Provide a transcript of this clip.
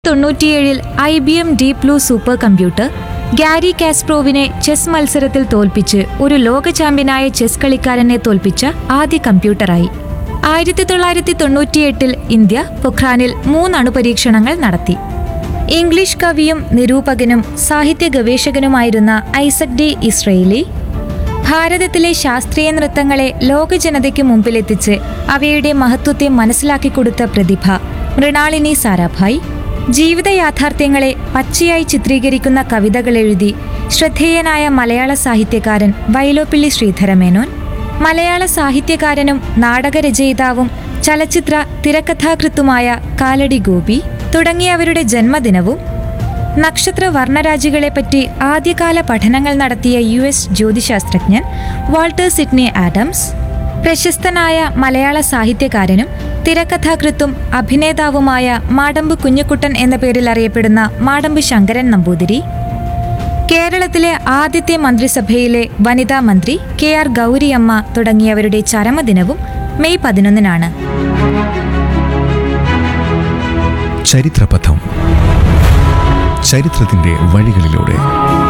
തൊണ്ണൂറ്റിയേഴിൽ I B M deep blue super computer Gary കാസ്പ്രോവിനെ chess മത്സരത്തിൽ തോൽപ്പിച്ച് ഒരു ലോക ചാമ്പ്യനായ ചെസ് കളിക്കാരനെ തോൽപ്പിച്ച ആദ്യ കമ്പ്യൂട്ടറായി ആയിരത്തി തൊള്ളായിരത്തി തൊണ്ണൂറ്റിയെട്ടിൽ ഇന്ത്യ പൊഖ്രാനിൽ മൂന്ന് അണുപരീക്ഷണങ്ങൾ നടത്തി ഇംഗ്ലീഷ് കവിയും നിരൂപകനും സാഹിത്യ ഗവേഷകനുമായിരുന്ന ഐസക് ഡി ഇസ്രയേലി ഭാരതത്തിലെ ശാസ്ത്രീയ നൃത്തങ്ങളെ ലോക ജനതയ്ക്ക് മുമ്പിലെത്തിച്ച് അവയുടെ മഹത്വത്തെ മനസ്സിലാക്കി കൊടുത്ത പ്രതിഭ മൃണാളിനി സാരാഭായ് ജീവിത യാഥാർത്ഥ്യങ്ങളെ പച്ചയായി ചിത്രീകരിക്കുന്ന കവിതകൾ എഴുതി ശ്രദ്ധേയനായ മലയാള സാഹിത്യകാരൻ വൈലോപ്പിള്ളി ശ്രീധരമേനോൻ മലയാള സാഹിത്യകാരനും നാടകരചയിതാവും ചലച്ചിത്ര തിരക്കഥാകൃത്തുമായ കാലടി ഗോപി തുടങ്ങിയവരുടെ ജന്മദിനവും നക്ഷത്ര വർണ്ണരാജികളെപ്പറ്റി ആദ്യകാല പഠനങ്ങൾ നടത്തിയ യു എസ് ജ്യോതിശാസ്ത്രജ്ഞൻ വാൾട്ടർ സിഡ്നി ആഡംസ് പ്രശസ്തനായ മലയാള സാഹിത്യകാരനും തിരക്കഥാകൃത്തും അഭിനേതാവുമായ മാടമ്പ് കുഞ്ഞുകുട്ടൻ എന്ന പേരിൽ അറിയപ്പെടുന്ന മാടമ്പ് ശങ്കരൻ നമ്പൂതിരി കേരളത്തിലെ ആദ്യത്തെ മന്ത്രിസഭയിലെ വനിതാ മന്ത്രി കെ ആർ ഗൗരിയമ്മ തുടങ്ങിയവരുടെ ചരമദിനവും മെയ് പതിനൊന്നിനാണ് ചരിത്രപഥം ചരിത്രത്തിന്റെ വഴികളിലൂടെ